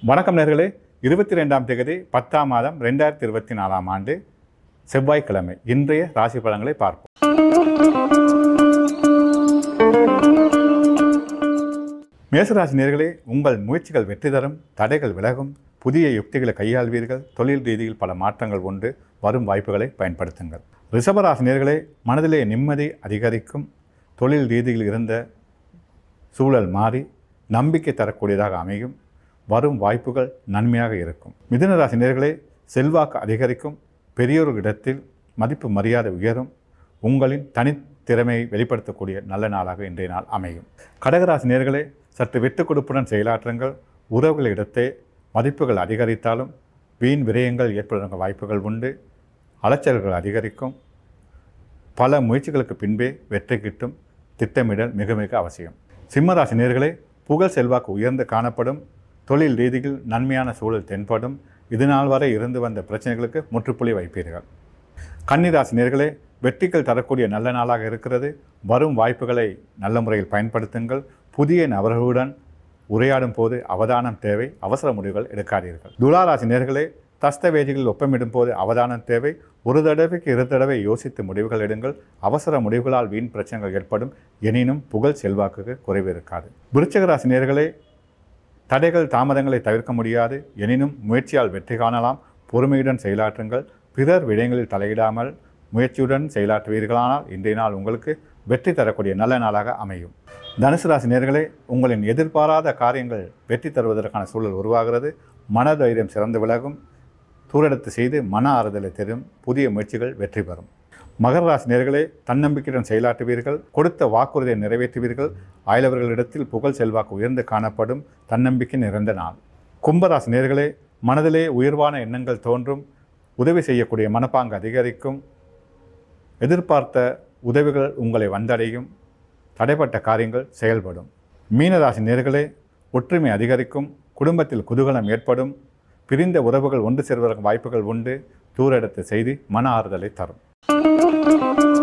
வணக்கம் நேர்களே இருபத்தி ரெண்டாம் தேதி பத்தாம் மாதம் ரெண்டாயிரத்தி இருபத்தி நாலாம் ஆண்டு செவ்வாய்க்கிழமை இன்றைய ராசி பலன்களை பார்ப்போம் மேசராசி நேர்களே உங்கள் முயற்சிகள் வெற்றி தரும் தடைகள் விலகும் புதிய யுக்திகளை கையாள்வீர்கள் தொழில் ரீதியில் பல மாற்றங்கள் உண்டு வரும் வாய்ப்புகளை பயன்படுத்துங்கள் ரிஷபராசி நேர்களே மனதிலே நிம்மதி அதிகரிக்கும் தொழில் ரீதியில் இருந்த சூழல் மாறி நம்பிக்கை தரக்கூடியதாக அமையும் வரும் வாய்ப்புகள் நன்மையாக இருக்கும் மிதுன ராசி நேர்களே செல்வாக்கு அதிகரிக்கும் பெரியோர்களிடத்தில் மதிப்பு மரியாதை உயரும் உங்களின் தனித்திறமையை வெளிப்படுத்தக்கூடிய நல்ல நாளாக இன்றைய நாள் அமையும் கடகராசி நேர்களே சற்று விட்டுக் கொடுப்புடன் செயலாற்றுங்கள் உறவுகளிடத்தே மதிப்புகள் அதிகரித்தாலும் வீண் விரயங்கள் ஏற்படுகிற வாய்ப்புகள் உண்டு அலைச்சல்கள் அதிகரிக்கும் பல முயற்சிகளுக்கு பின்பே வெற்றி கிட்டும் திட்டமிடல் மிக மிக அவசியம் சிம்மராசி நேர்களே புகழ் செல்வாக்கு உயர்ந்து காணப்படும் தொழில் ரீதியில் நன்மையான சூழல் தென்படும் இதுநாள் வரை இருந்து வந்த பிரச்சனைகளுக்கு முற்றுப்புள்ளி வைப்பீர்கள் கன்னிராசி நேர்களே வெற்றிகள் தரக்கூடிய நல்ல நாளாக இருக்கிறது வரும் வாய்ப்புகளை நல்ல முறையில் பயன்படுத்துங்கள் புதிய நபர்களுடன் உரையாடும் போது அவதானம் தேவை அவசர முடிவுகள் எடுக்காதீர்கள் துளாராசி நேர்களே தஸ்தவேதிகளில் ஒப்பமிடும் போது அவதானம் தேவை ஒரு தடவைக்கு இரு தடவை யோசித்து முடிவுகள் எடுங்கள் அவசர முடிவுகளால் வீண் பிரச்சனைகள் ஏற்படும் எனினும் புகழ் செல்வாக்குக்கு குறைவு இருக்காது விருச்சக ராசி நேர்களே தடைகள் தாமதங்களை தவிர்க்க முடியாது எனினும் முயற்சியால் வெற்றி காணலாம் பொறுமையுடன் செயலாற்றுங்கள் பிறர் விடயங்களில் தலையிடாமல் முயற்சியுடன் செயலாற்றுவீர்களானால் இன்றைய நாள் உங்களுக்கு வெற்றி தரக்கூடிய நல்ல நாளாக அமையும் தனுசு ராசி நேர்களே உங்களின் எதிர்பாராத காரியங்கள் வெற்றி தருவதற்கான சூழல் உருவாகிறது மனதைரியம் சிறந்து விலகும் தூரெடுத்து செய்து மன ஆறுதலை தரும் புதிய முயற்சிகள் வெற்றி பெறும் மகர ராசி நேர்களே தன்னம்பிக்கையுடன் செயலாற்றுவீர்கள் கொடுத்த வாக்குறுதியை நிறைவேற்றுவீர்கள் அயலவர்களிடத்தில் புகழ் செல்வாக்கு உயர்ந்து காணப்படும் தன்னம்பிக்கை நிறைந்த நாள் கும்பராசி நேர்களே மனதிலே உயர்வான எண்ணங்கள் தோன்றும் உதவி செய்யக்கூடிய மனப்பாங்கு அதிகரிக்கும் எதிர்பார்த்த உதவிகள் உங்களை வந்தடையும் தடைப்பட்ட காரியங்கள் செயல்படும் மீனராசி நேர்களே ஒற்றுமை அதிகரிக்கும் குடும்பத்தில் குதூகலம் ஏற்படும் பிரிந்த உறவுகள் ஒன்று சேர்வதற்கு வாய்ப்புகள் உண்டு தூரெடுத்த செய்தி மன ஆறுதலை தரும்